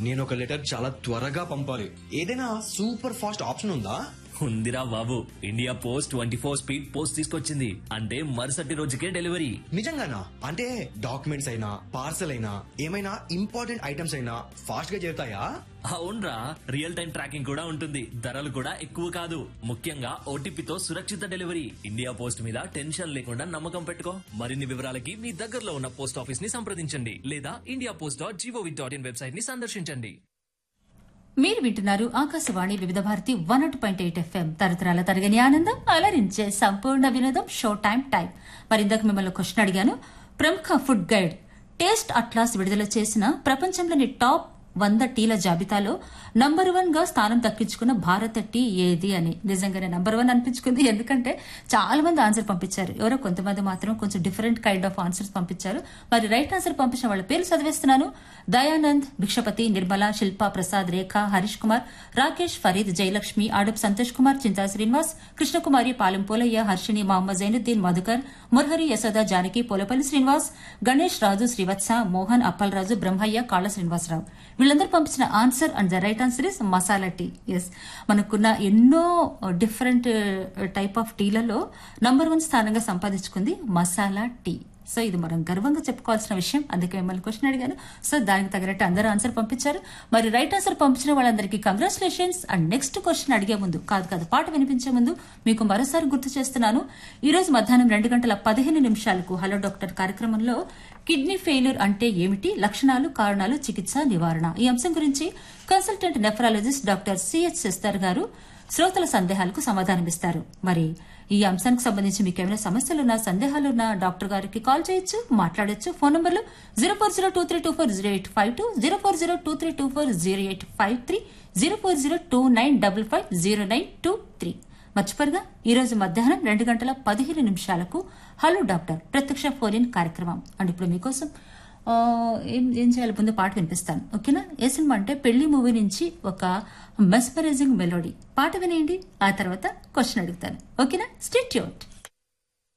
నేను ఒక లెటర్ చాలా త్వరగా పంపాలి ఏదైనా సూపర్ ఫాస్ట్ ఆప్షన్ ఉందా ఉందిరా బాబు India post twenty four speed post తీసుకొచ్చింది అంటే మరుసటి రోజుకే డెలివరీ నిజంగానా అంటే డాక్యుమెంట్స్ అయినా పార్సల్ అయినా ఏమైనా ఇంపార్టెంట్ ఐటమ్స్ అయినా ఫాస్ట్ గా చేరుతాయా అవునరా రియల్ టైం ట్రాకింగ్ కూడా ఉంటుంది ధరలు కూడా ఎక్కువ కాదు ముఖ్యంగా ఓటీపీతో సురక్షిత డెలివరీ ఇండియా పోస్ట్ మీద టెన్షన్ లేకుండా నమ్మకం పెట్టుకో మరిన్ని వివరాలకి మీ దగ్గరలో ఉన్న పోస్ట్ ఆఫీస్ ని సంప్రదించండి లేదా India post dot gov dot in website ని సందర్శించండి మీరు వింటున్నారు ఆకాశవాణి వివిధ భారతి వన్ ఒకటి పాయింట్ ఎయిట్ ఎఫ్ఎం తరతరాల తరగని ఆనందం అలరించే సంపూర్ణ వినోదం షో టైం టైం మరి ఇందాక మిమ్మల్ని క్వశ్చన్ అడిగాను ప్రముఖ ఫుడ్ గైడ్ టేస్ట్ అట్లాస్ విడుదల చేసిన ప్రపంచంలోని టాప్ వంద టీల జాబితాలో నంబర్ వన్ గా స్థానం దక్కించుకున్న భారత టీ ఏది అని నిజంగానే నంబర్ వన్ అనిపించుకుంది ఎందుకంటే చాలా మంది ఆన్సర్ పంపించారు ఎవరో కొంతమంది మాత్రం కొంచెం డిఫరెంట్ కైండ్ ఆఫ్ ఆన్సర్స్ పంపించారు మరి రైట్ ఆన్సర్ పంపించిన వాళ్ళ పేరు చదివేస్తున్నాను దయానంద్ భిక్షపతి నిర్మల శిల్పా ప్రసాద్ రేఖ హరీష్ కుమార్ రాకేష్ ఫరీద్ జయలక్ష్మి ఆడప్ సంతోష్ కుమార్ చింతా శ్రీనివాస్ కృష్ణకుమారి పాలెం పోలయ్య హర్షిణి మహమ్మద్ జైనుద్దీన్ మధుకర్ మురహరి యశోద జానకి పోలపల్లి శ్రీనివాస్ గణేష్ రాజు శ్రీవత్స మోహన్ అప్పలరాజు బ్రహ్మయ్య కాళ్ళ శ్రీనివాసరావు వీళ్ళందరూ పంపించిన answer and the right answer is masala tea yes మనకున్న ఎన్నో డిఫరెంట్ టైప్ ఆఫ్ టీలలో నంబర్ వన్ స్థానంగా సంపాదించుకుంది మసాలా టీ సో ఇది మనం గర్వంగా చెప్పుకోవాల్సిన విషయం అందుకే మిమ్మల్ని క్వశ్చన్ అడిగాను సో దానికి తగినట్టు అందరూ ఆన్సర్ పంపించారు మరి రైట్ ఆన్సర్ పంపించిన వాళ్ళందరికీ కంగ్రాచులేషన్స్ అండ్ నెక్స్ట్ క్వశ్చన్ అడిగే ముందు కాదు కాదు పాట వినిపించే ముందు మీకు మరోసారి గుర్తు చేస్తున్నాను ఈ రోజు మధ్యాహ్నం రెండు గంటల పదిహేను నిమిషాలకు హలో డాక్టర్ కార్యక్రమంలో కిడ్నీ ఫెయిల్యూర్ అంటే ఏమిటి లక్షణాలు కారణాలు చికిత్స నివారణ ఈ అంశం గురించి కన్సల్టెంట్ నెఫ్రాలజిస్ట్ డాక్టర్ సిహెచ్ సిస్టర్ గారు శ్రోతల సందేహాలకు సమాధానమిస్తారు మరి ఈ అంశానికి సంబంధించి మీకు ఏమైనా సమస్యలున్నా సందేహాలున్నా డాక్టర్ గారికి కాల్ చేయొచ్చు మాట్లాడొచ్చు ఫోన్ నంబర్లు zero four zero two three two four zero eight five two zero four zero two three two four zero eight five three zero four zero two nine double five zero nine two three మర్చిపోరుగా ఈ రోజు మధ్యాహ్నం రెండు గంటల పదిహేను నిమిషాలకు hello doctor ప్రత్యక్ష phone in కార్యక్రమం అండ్ ఇప్పుడు మీకోసం ఆ, ఏం ఏం చేయాలి ముందు పాట వినిపిస్తాను ఓకేనా ఏ సినిమా అంటే పెళ్లి మూవీ నుంచి ఒక మెస్పరైజింగ్ మెలోడీ పాట వినేయండి ఆ తర్వాత క్వశ్చన్ అడుగుతాను ఓకేనా స్టేట్ యూట్